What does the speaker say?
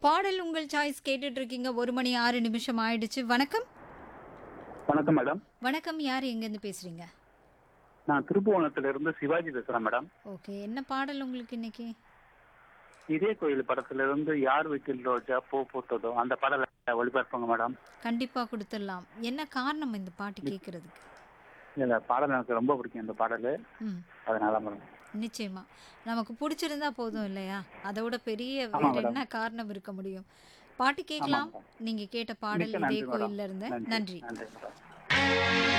பாடல் உங்கள் சாய்ஸ் கேட்டுட்டு இருக்கீங்க ஒரு மணி ஆறு நிமிஷம் ஆயிடுச்சு வணக்கம் வணக்கம் மேடம் வணக்கம் யார் எங்கேருந்து பேசுறீங்க நான் திருப்புவனத்துல இருந்து சிவாஜி பேசுறேன் மேடம் ஓகே என்ன பாடல் உங்களுக்கு இன்னைக்கு இதே கோயில் படத்துல இருந்து யார் வீட்டில் ரோஜா பூ பூத்ததோ அந்த பாடலை ஒளிபரப்புங்க மேடம் கண்டிப்பா கொடுத்துடலாம் என்ன காரணம் இந்த பாட்டு கேட்கறதுக்கு இந்த பாடல் எனக்கு ரொம்ப பிடிக்கும் இந்த பாடல் ம் அதனால மேடம் நிச்சயமா நமக்கு பிடிச்சிருந்தா போதும் இல்லையா அதோட பெரிய ஆமா வேற மேடம். என்ன காரணம் இருக்க முடியும் பாட்டு கேட்கலாம் மேடம். நீங்க கேட்ட பாடல் மிக்க இதே நன்றி மேடம். கோயில்ல இருந்து நன்றி நன்றி மேடம்